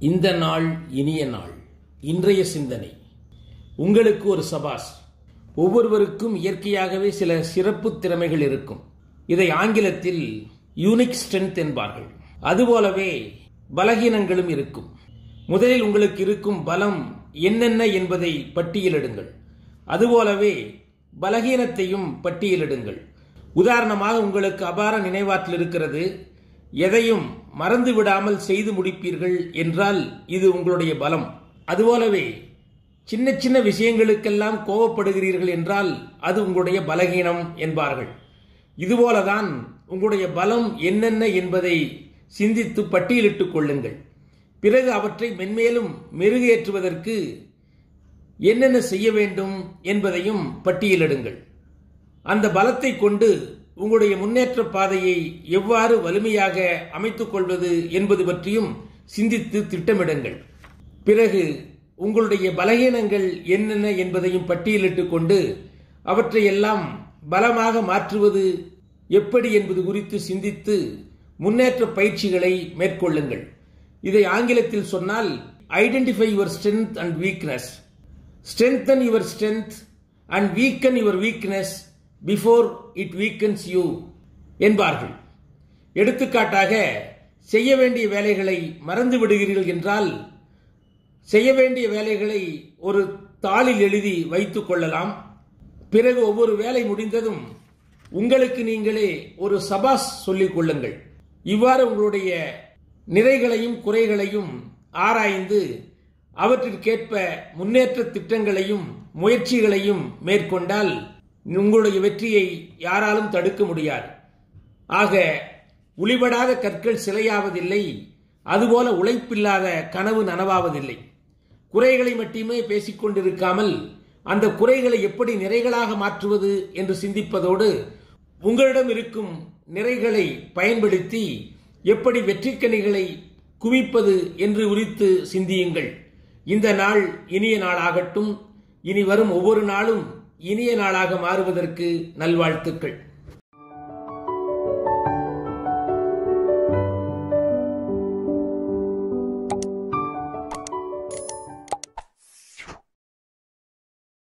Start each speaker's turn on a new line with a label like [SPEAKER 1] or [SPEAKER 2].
[SPEAKER 1] இந்த நாள் இனிய நாள் இன்றைய சிந்தனை உங்களுக்கு ஒரு சபாஸ் ஒவ்வொருவருக்கும் இயற்கையாகவே சில சிறப்பு திறமைகள் இருக்கும் இதை ஆங்கிலத்தில் யூனிக் ஸ்ட்ரென்த் என்பார்கள் அதுபோலவே பலகீனங்களும் இருக்கும் முதலில் உங்களுக்கு இருக்கும் பலம் என்னென்ன என்பதை பட்டியலிடுங்கள் அதுபோலவே பலகீனத்தையும் பட்டியலிடுங்கள் உதாரணமாக உங்களுக்கு அபார நினைவாற்றல் இருக்கிறது எதையும் மறந்து விடாமல் செய்து முடிப்பீர்கள் என்றால் இது உங்களுடைய பலம் அதுபோலவே சின்ன சின்ன விஷயங்களுக்கெல்லாம் கோபப்படுகிறீர்கள் என்றால் அது உங்களுடைய பலகீனம் என்பார்கள் இதுபோலதான் உங்களுடைய பலம் என்னென்ன என்பதை சிந்தித்து பட்டியலிட்டுக் கொள்ளுங்கள் பிறகு அவற்றை மென்மேலும் மெருகேற்றுவதற்கு என்னென்ன செய்ய வேண்டும் என்பதையும் பட்டியலிடுங்கள் அந்த பலத்தை கொண்டு உங்களுடைய முன்னேற்ற பாதையை எவ்வாறு வலிமையாக அமைத்துக் கொள்வது என்பது பற்றியும் சிந்தித்து திட்டமிடுங்கள் பிறகு உங்களுடைய பலகீனங்கள் என்னென்ன என்பதையும் பட்டியலிட்டுக் கொண்டு அவற்றையெல்லாம் பலமாக மாற்றுவது எப்படி என்பது குறித்து சிந்தித்து முன்னேற்ற பயிற்சிகளை மேற்கொள்ளுங்கள் இதை ஆங்கிலத்தில் சொன்னால் identify your strength and weakness strengthen your strength and weaken your weakness before it weakens you என்பார்கள் எடுத்துக்காட்டாக செய்ய வேண்டிய வேலைகளை மறந்து விடுகிறீர்கள் என்றால் செய்ய வேண்டிய வேலைகளை ஒரு தாளில் எழுதி வைத்துக் கொள்ளலாம் பிறகு ஒவ்வொரு வேலை முடிந்ததும் உங்களுக்கு நீங்களே ஒரு சபாஸ் சொல்லிக் கொள்ளுங்கள் இவ்வாறு உங்களுடைய நிறைகளையும் குறைகளையும் ஆராய்ந்து அவற்றிற்கேற்ப முன்னேற்ற திட்டங்களையும் முயற்சிகளையும் மேற்கொண்டால் உங்களுடைய வெற்றியை யாராலும் தடுக்க முடியாது ஆக உளிபடாத கற்கள் சிலையாவதில்லை அதுபோல உழைப்பில்லாத கனவு நனவாவதில்லை குறைகளை மட்டுமே பேசிக்கொண்டிருக்காமல் அந்த குறைகளை எப்படி நிறைகளாக மாற்றுவது என்று சிந்திப்பதோடு உங்களிடம் இருக்கும் நிறைகளை பயன்படுத்தி எப்படி வெற்றிக்கனிகளை குவிப்பது என்று உரித்து சிந்தியுங்கள் இந்த நாள் இனிய நாளாகட்டும் இனி வரும் ஒவ்வொரு நாளும் இனிய நாளாக மாறுவதற்கு நல்வாழ்த்துக்கள்